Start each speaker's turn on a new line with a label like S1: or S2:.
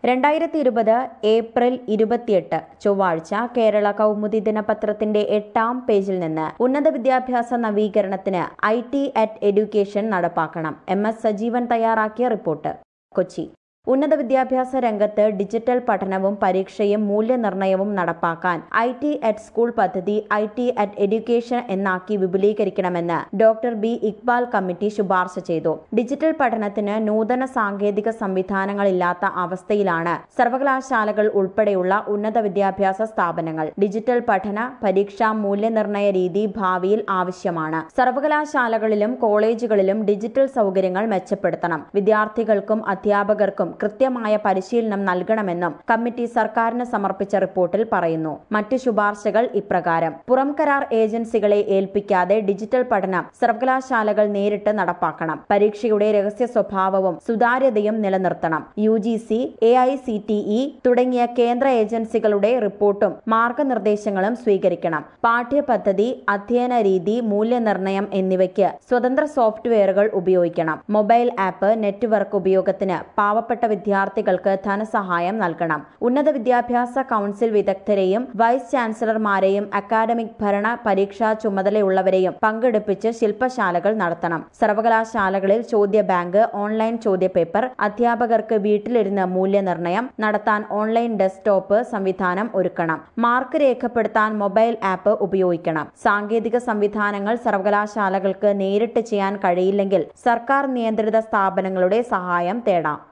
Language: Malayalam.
S1: രണ്ടായിരത്തി ഇരുപത് ഏപ്രിൽ ഇരുപത്തിയെട്ട് ചൊവ്വാഴ്ച കേരള കൗമുദി ദിനപത്രത്തിന്റെ എട്ടാം പേജിൽ നിന്ന് ഉന്നത വിദ്യാഭ്യാസ നവീകരണത്തിന് ഐ ടി അറ്റ് എഡ്യൂക്കേഷൻ നടപ്പാക്കണം എം എസ് സജീവൻ തയ്യാറാക്കിയ റിപ്പോർട്ട് കൊച്ചി ഉന്നത വിദ്യാഭ്യാസ രംഗത്ത് ഡിജിറ്റൽ പഠനവും പരീക്ഷയും മൂല്യനിർണ്ണയവും നടപ്പാക്കാൻ ഐ ടി അറ്റ് സ്കൂൾ പദ്ധതി ഐ ടി അറ്റ് എഡ്യൂക്കേഷൻ എന്നാക്കി വിപുലീകരിക്കണമെന്ന് ഡോക്ടർ ബി ഇക്ബാൽ കമ്മിറ്റി ശുപാർശ ചെയ്തു ഡിജിറ്റൽ പഠനത്തിന് നൂതന സാങ്കേതിക സംവിധാനങ്ങളില്ലാത്ത അവസ്ഥയിലാണ് സർവകലാശാലകൾ ഉൾപ്പെടെയുള്ള ഉന്നത വിദ്യാഭ്യാസ സ്ഥാപനങ്ങൾ ഡിജിറ്റൽ പഠന പരീക്ഷാ മൂല്യനിർണ്ണയ രീതി ഭാവിയിൽ ആവശ്യമാണ് സർവകലാശാലകളിലും കോളേജുകളിലും ഡിജിറ്റൽ സൗകര്യങ്ങൾ മെച്ചപ്പെടുത്തണം വിദ്യാർത്ഥികൾക്കും അധ്യാപകർക്കും കൃത്യമായ പരിശീലനം നൽകണമെന്നും കമ്മിറ്റി സർക്കാരിന് സമർപ്പിച്ച റിപ്പോർട്ടിൽ പറയുന്നു മറ്റ് ശുപാർശകൾ ഇപ്രകാരം പുറം കരാർ ഏജൻസികളെ ഏൽപ്പിക്കാതെ ഡിജിറ്റൽ പഠനം സർവകലാശാലകൾ നേരിട്ട് നടപ്പാക്കണം പരീക്ഷയുടെ രഹസ്യ സ്വഭാവവും സുതാര്യതയും നിലനിർത്തണം U G C A I C T E തുടങ്ങിയ കേന്ദ്ര ഏജൻസികളുടെ റിപ്പോർട്ടും മാർഗനിർദ്ദേശങ്ങളും സ്വീകരിക്കണം പാഠ്യപദ്ധതി അധ്യയന രീതി മൂല്യനിർണ്ണയം എന്നിവയ്ക്ക് സ്വതന്ത്ര സോഫ്റ്റ്വെയറുകൾ ഉപയോഗിക്കണം മൊബൈൽ ആപ്പ് നെറ്റ്വർക്ക് ഉപയോഗത്തിന് പാവപ്പെട്ട വിദ്യാർത്ഥികൾക്ക് ധനസഹായം നൽകണം ഉന്നത വിദ്യാഭ്യാസ കൌൺസിൽ വിദഗ്ധരെയും വൈസ് ചാൻസലർമാരെയും അക്കാദമിക് ഭരണ പരീക്ഷാ ചുമതലയുള്ളവരെയും പങ്കെടുപ്പിച്ച് ശില്പശാലകൾ നടത്തണം സർവകലാശാലകളിൽ ചോദ്യ ബാങ്ക് ഓൺലൈൻ ചോദ്യപേപ്പർ അധ്യാപകർക്ക് വീട്ടിലിരുന്ന് മൂല്യനിർണ്ണയം നടത്താൻ ഓൺലൈൻ ഡെസ്ക്ടോപ്പ് സംവിധാനം ഒരുക്കണം മാർക്ക് രേഖപ്പെടുത്താൻ മൊബൈൽ ആപ്പ് ഉപയോഗിക്കണം സാങ്കേതിക സംവിധാനങ്ങൾ സർവകലാശാലകൾക്ക് നേരിട്ട് ചെയ്യാൻ കഴിയില്ലെങ്കിൽ സർക്കാർ നിയന്ത്രിത സ്ഥാപനങ്ങളുടെ സഹായം തേടാം